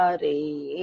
array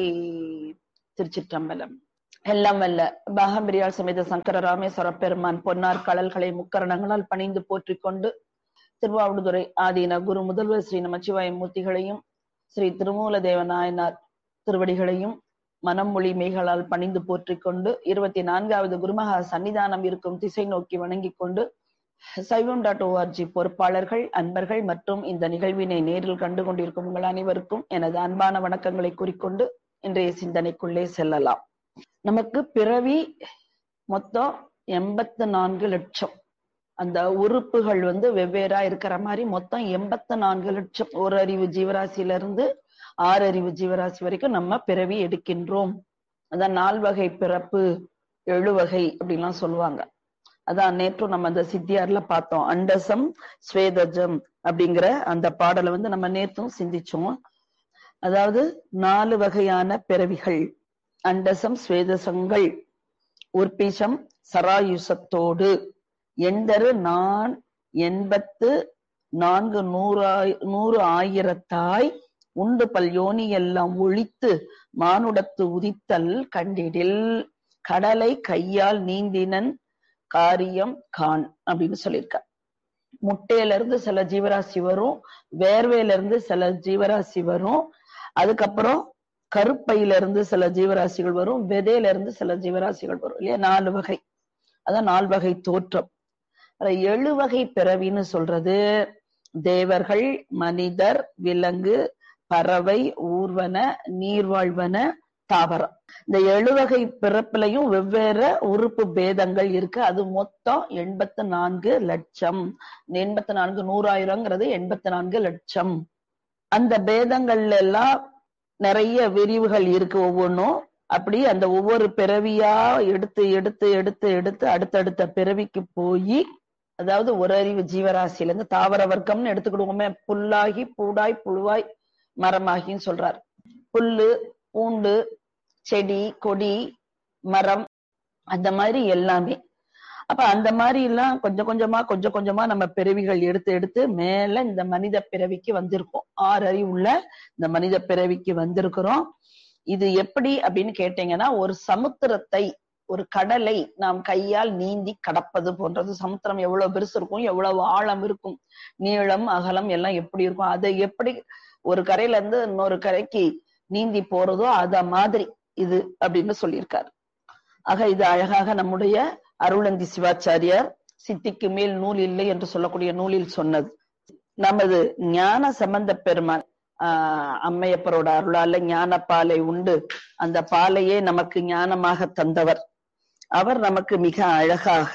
திருச்சிற்றம்பலம் எல்லாம் வல்ல பாகம்பிரியால் சமேத சங்கர ராமேஸ்வர பெருமான் பொன்னார் கடல்களை முக்கரணங்களால் பணிந்து போற்றிக் கொண்டு திருவாவடுதுறை ஆதீன குரு முதல்வர் ஸ்ரீ நமச்சிவாய மூர்த்திகளையும் ஸ்ரீ திருமூல தேவநாயனார் திருவடிகளையும் மனம் மொழி மெய்களால் பணிந்து போற்றிக் கொண்டு இருபத்தி நான்காவது குருமகா சன்னிதானம் இருக்கும் திசை நோக்கி வணங்கிக் கொண்டு சைவம் டாட் ஓஆர்ஜி பொறுப்பாளர்கள் அன்பர்கள் மற்றும் இந்த நிகழ்வினை நேரில் கண்டு கொண்டிருக்கும் உங்கள் அனைவருக்கும் எனது அன்பான வணக்கங்களை கூறிக்கொண்டு இன்றைய சிந்தனைக்குள்ளே செல்லலாம் நமக்கு பிறவி மொத்தம் எண்பத்து நான்கு லட்சம் அந்த உறுப்புகள் வந்து வெவ்வேறா இருக்கிற மாதிரி மொத்தம் எண்பத்து நான்கு லட்சம் ஒரு அறிவு ஜீவராசியில இருந்து ஆறு அறிவு ஜீவராசி வரைக்கும் நம்ம பிறவி எடுக்கின்றோம் அதான் நால்வகை பிறப்பு எழுவகை அப்படின்லாம் சொல்லுவாங்க அதான் நேற்றும் நம்ம அந்த சித்தியார்ல பார்த்தோம் அண்டசம் ஸ்வேதஜம் அப்படிங்கிற அந்த பாடலை வந்து நம்ம நேற்றும் சிந்திச்சோம் அதாவது நாலு வகையான பிறவிகள் அண்டசம் ஸ்வேதசங்கள் உற்பிஷம் சராயுசத்தோடு எண்தரு நான் எண்பத்து நான்கு நூறாய் நூறு ஆயிரத்தாய் உண்டு பல் யோனி எல்லாம் ஒழித்து மானுடத்து உதித்தல் கண்டிடில் கடலை கையால் நீந்தினன் காரியம் கான் அப்படின்னு சொல்லியிருக்க முட்டையில இருந்து சில ஜீவராசி வரும் வேர்வையில இருந்து சில ஜீவராசி வரும் அதுக்கப்புறம் கருப்பையில இருந்து சில ஜீவராசிகள் வரும் விதையில இருந்து சில ஜீவராசிகள் வரும் இல்லையா நாலு வகை அதான் நாலு வகை தோற்றம் எழு வகை பிறவின்னு சொல்றது தேவர்கள் மனிதர் விலங்கு பறவை ஊர்வன நீர்வாழ்வன தாவரம் இந்த எழுவகை பிறப்பிலையும் வெவ்வேறு உறுப்பு பேதங்கள் இருக்கு அது மொத்தம் எண்பத்து நான்கு லட்சம் எண்பத்தி நான்கு நூறாயிரங்கிறது எண்பத்தி நான்கு லட்சம் அந்த பேதங்கள்ல எல்லாம் நிறைய விரிவுகள் இருக்கு ஒவ்வொன்றும் அப்படி அந்த ஒவ்வொரு பிறவியா எடுத்து எடுத்து எடுத்து எடுத்து அடுத்தடுத்த பிறவிக்கு போய் அதாவது ஒரு அறிவு ஜீவராசியில இருந்து தாவர வர்க்கம்னு எடுத்துக்கிடுவோமே புல்லாகி பூடாய் புழுவாய் மரமாகின்னு சொல்றார் புல்லு பூண்டு செடி கொடி மரம் அந்த மாதிரி எல்லாமே அப்ப அந்த மாதிரி எல்லாம் கொஞ்சம் கொஞ்சமா கொஞ்சம் கொஞ்சமா நம்ம பிறவிகள் எடுத்து எடுத்து மேல இந்த மனித பிறவிக்கு வந்திருக்கோம் ஆறு அறிவுள்ள இந்த மனித பிறவிக்கு வந்திருக்கிறோம் இது எப்படி அப்படின்னு கேட்டீங்கன்னா ஒரு சமுத்திரத்தை ஒரு கடலை நாம் கையால் நீந்தி கடப்பது போன்றது சமுத்திரம் எவ்வளவு பெருசு இருக்கும் எவ்வளவு ஆழம் இருக்கும் நீளம் அகலம் எல்லாம் எப்படி இருக்கும் அதை எப்படி ஒரு கரையில இருந்து இன்னொரு கரைக்கு நீந்தி போறதோ அத மாதிரி இது அப்படின்னு சொல்லியிருக்காரு ஆக இது அழகாக நம்முடைய அருளந்தி சிவாச்சாரியார் சித்திக்கு மேல் நூல் இல்லை என்று சொல்லக்கூடிய நூலில் சொன்னது நமது ஞான சம்பந்த பெருமான் ஆஹ் அம்மையப்பரோட அருளால ஞான பாலை உண்டு அந்த பாலையே நமக்கு ஞானமாக தந்தவர் அவர் நமக்கு மிக அழகாக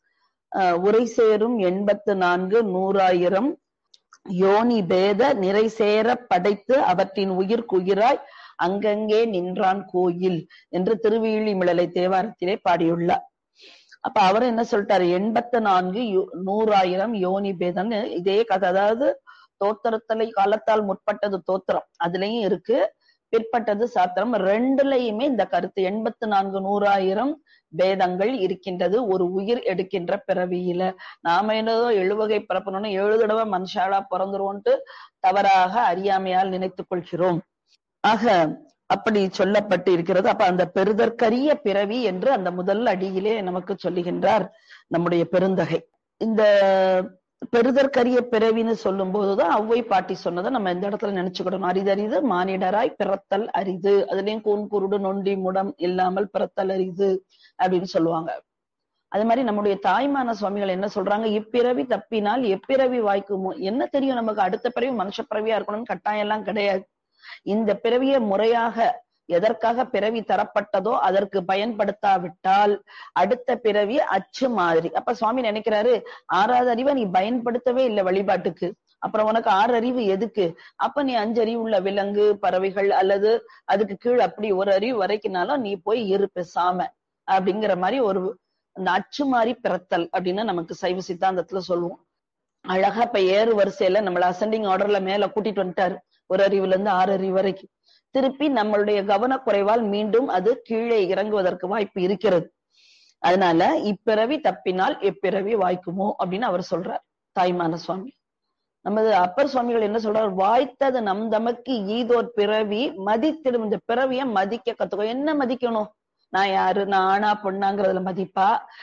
உரை சேரும் எண்பத்து நான்கு நூறாயிரம் யோனி பேத நிறை சேர படைத்து அவற்றின் உயிர்க்குயிராய் அங்கங்கே நின்றான் கோயில் என்று திருவிழிமிழலை தேவாரத்திலே பாடியுள்ளார் அப்ப அவர் என்ன சொல்லிட்டாரு எண்பத்து நான்கு நூறாயிரம் யோனி பேதம் இதே கதை அதாவது தோத்திரத்துல காலத்தால் முற்பட்டது தோத்திரம் அதுலயும் இருக்கு பிற்பட்டது சாத்திரம் ரெண்டுலயுமே இந்த கருத்து எண்பத்து நான்கு நூறாயிரம் பேதங்கள் இருக்கின்றது ஒரு உயிர் எடுக்கின்ற பிறவியில நாம என்னதோ எழுவகை பிறப்பணும்னு ஏழு தடவை மனுஷாலா பிறந்துருவோன்ட்டு தவறாக அறியாமையால் நினைத்துக் கொள்கிறோம் ஆக அப்படி சொல்லப்பட்டு இருக்கிறது அப்ப அந்த பெருதற்கரிய பிறவி என்று அந்த முதல் அடியிலே நமக்கு சொல்லுகின்றார் நம்முடைய பெருந்தகை இந்த பெருதற்கரிய பிறவின்னு சொல்லும் போதுதான் ஒவ்வை பாட்டி சொன்னதை நம்ம இந்த இடத்துல நினைச்சுக்கிடணும் அரிதறிது மானிடராய் பிறத்தல் அரிது அதுலயும் கூன் குருடு நொண்டி முடம் இல்லாமல் பிறத்தல் அரிது அப்படின்னு சொல்லுவாங்க அது மாதிரி நம்முடைய தாய்மான சுவாமிகள் என்ன சொல்றாங்க இப்பிறவி தப்பினால் எப்பிறவி வாய்க்குமோ என்ன தெரியும் நமக்கு அடுத்த பிறவி மனுஷ பிறவியா இருக்கணும்னு கட்டாயம் எல்லாம் கிடையாது இந்த பிறவியை முறையாக எதற்காக பிறவி தரப்பட்டதோ அதற்கு பயன்படுத்தாவிட்டால் அடுத்த பிறவி அச்சு மாதிரி அப்ப சுவாமி நினைக்கிறாரு ஆறாவது அறிவை நீ பயன்படுத்தவே இல்லை வழிபாட்டுக்கு அப்புறம் உனக்கு ஆறு அறிவு எதுக்கு அப்ப நீ அஞ்சு அறிவு உள்ள விலங்கு பறவைகள் அல்லது அதுக்கு கீழ் அப்படி ஒரு அறிவு வரைக்குனாலும் நீ போய் இரு பேசாம அப்படிங்கிற மாதிரி ஒரு அந்த அச்சு மாதிரி பிறத்தல் அப்படின்னு நமக்கு சைவ சித்தாந்தத்துல சொல்லுவோம் அழகா இப்ப ஏறு வரிசையில நம்மள அசெண்டிங் ஆர்டர்ல மேல கூட்டிட்டு வந்துட்டாரு ஒரு அறிவுல இருந்து ஆறு அறிவு வரைக்கும் திருப்பி நம்மளுடைய கவனக்குறைவால் மீண்டும் அது கீழே இறங்குவதற்கு வாய்ப்பு இருக்கிறது அதனால இப்பிறவி தப்பினால் எப்பிறவி வாய்க்குமோ அப்படின்னு அவர் சொல்றார் தாய்மான சுவாமி நமது அப்பர் சுவாமிகள் என்ன சொல்றார் வாய்த்தது நம் தமக்கு ஈதோர் பிறவி மதித்திடும் இந்த பிறவிய மதிக்க கத்துக்கோ என்ன மதிக்கணும் நான் யாரு நான் ஆனா பொண்ணாங்கிறதுல மதிப்பா